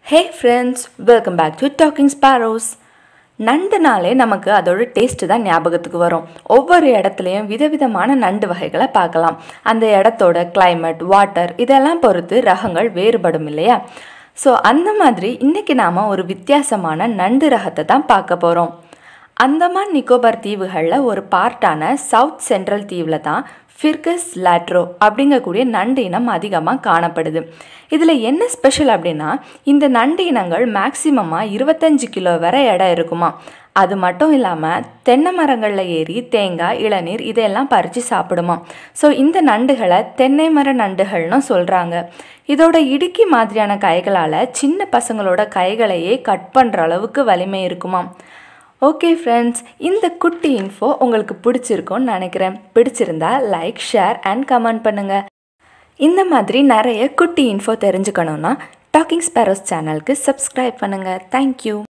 hey friends welcome back to talking sparrows நண்டுனாலே நமக்கு அதோட டேஸ்ட்டு தான் ஞாபகத்துக்கு வரும் ஒவ்வொரு இடத்துலையும் விதவிதமான நண்டு வகைகளை பார்க்கலாம் அந்த இடத்தோட climate வாட்டர் இதெல்லாம் பொறுத்து ரகங்கள் வேறுபடும் இல்லையா ஸோ அந்த மாதிரி இன்றைக்கி நாம் ஒரு வித்தியாசமான நண்டு ரகத்தை தான் பார்க்க போகிறோம் அந்தமான் நிக்கோபார் தீவுகளில் ஒரு பார்ட்டான சவுத் சென்ட்ரல் தீவில் தான் ஃபிர்கஸ் லாட்ரோ அப்படிங்கக்கூடிய நண்டு இனம் அதிகமாக காணப்படுது இதில் என்ன ஸ்பெஷல் அப்படின்னா இந்த நண்டு இனங்கள் மேக்சிமமாக இருபத்தஞ்சு கிலோ வரை எடை இருக்குமா அது மட்டும் இல்லாமல் தென்னை மரங்களில் ஏறி தேங்காய் இளநீர் இதெல்லாம் பறித்து சாப்பிடுமா ஸோ இந்த நண்டுகளை தென்னை மர நண்டுகள்னு சொல்கிறாங்க இதோட இடுக்கி மாதிரியான கைகளால் சின்ன பசங்களோட கைகளையே கட் பண்ணுற அளவுக்கு வலிமை இருக்குமா ஓகே ஃப்ரெண்ட்ஸ் இந்த குட்டி இன்ஃபோ உங்களுக்கு பிடிச்சிருக்கும்னு நினைக்கிறேன் பிடிச்சிருந்தா லைக் ஷேர் அண்ட் கமெண்ட் பண்ணுங்கள் இந்த மாதிரி நிறைய குட்டி இன்ஃபோ தெரிஞ்சுக்கணுன்னா டாக்கிங் ஸ்பேரோஸ் சேனலுக்கு சப்ஸ்கிரைப் பண்ணுங்கள் தேங்க்யூ